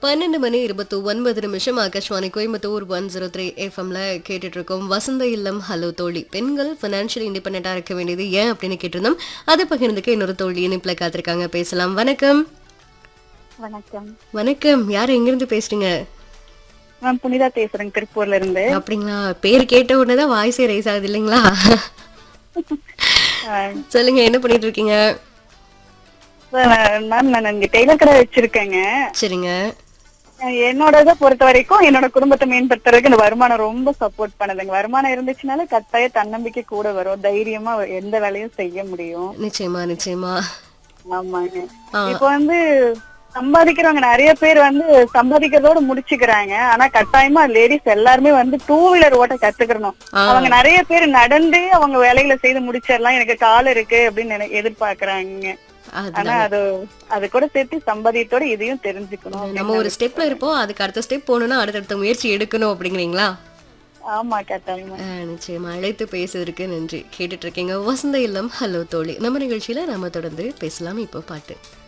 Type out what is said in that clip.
பன்னெண்டு மணி இருபத்தி ஒன்பது நிமிஷம் Akashvani Coimbatore one zero three எஃப்எம்ல கேட்டுட்டு இருக்கோம் வசந்த இல்லம் ஹலோ தோழி பெண்கள் ஃபினான்ஷியல் இண்டிபெண்டா இருக்க வேண்டியது ஏன் அப்படின்னு கேட்டிருந்தோம் அதை பகிர்ந்துக்க இன்னொரு தோழி இனிப்புல காத்திருக்காங்க பேசலாம் வணக்கம் வணக்கம் வணக்கம் யார் எங்கிருந்து பேசுறீங்க நான் புனிதா பேசுறேன் திருப்பூர்ல இருந்து அப்படிங்களா பேர் கேட்ட உடனே தான் வாய்ஸே ரைஸ் ஆகுது இல்லைங்களா சொல்லுங்க என்ன பண்ணிட்டு இருக்கீங்க மேம் நான் இங்க டெய்லர் கடை வச்சிருக்கேங்க சரிங்க அஹ் என்னோட இதை பொறுத்த வரைக்கும் என்னோட குடும்பத்தை மேம்படுத்துறதுக்கு இந்த வருமானம் ரொம்ப சப்போர்ட் பண்ணுதுங்க வருமானம் இருந்துச்சுனால கட்டாய தன்னம்பிக்கை கூட வரும் தைரியமா எந்த வேலையும் செய்ய முடியும் நிச்சயமா நிச்சயமா ஆமாங்க ஆ. இப்போ வந்து சம்பாதிக்கிறவங்க நிறைய பேர் வந்து சம்பாதிக்கிறதோட முடிச்சுக்கிறாங்க ஆனா கட்டாயமா லேடிஸ் எல்லாருமே வந்து டூ வீலர் ஓட்ட கத்துக்கணும் ஆ. அவங்க நிறைய பேர் நடந்து அவங்க வேலைகளை செய்து முடிச்சிடலாம் எனக்கு கால் இருக்கு அப்படின்னு நினை- எதிர்பார்க்கறாங்க அது ஆனா அது அது கூட சேர்த்து சம்பாதியத்தோட இதையும் தெரிஞ்சுக்கணும் நம்ம ஒரு ஸ்டெப்ல இருப்போம் அதுக்கு அடுத்த ஸ்டெப் போகணும்னா அடுத்தடுத்த முயற்சி எடுக்கணும் அப்படிங்கிறீங்களா ஆமா கட்டாயமா ஆ, நிச்சயமா அழைத்து பேசுவதற்கு நன்றி கேட்டுட்டு இருக்கீங்க வசந்த இல்லம் ஹலோ தோழி நம்ம நிகழ்ச்சியில நாம தொடர்ந்து பேசலாம் இப்போ பாட்டு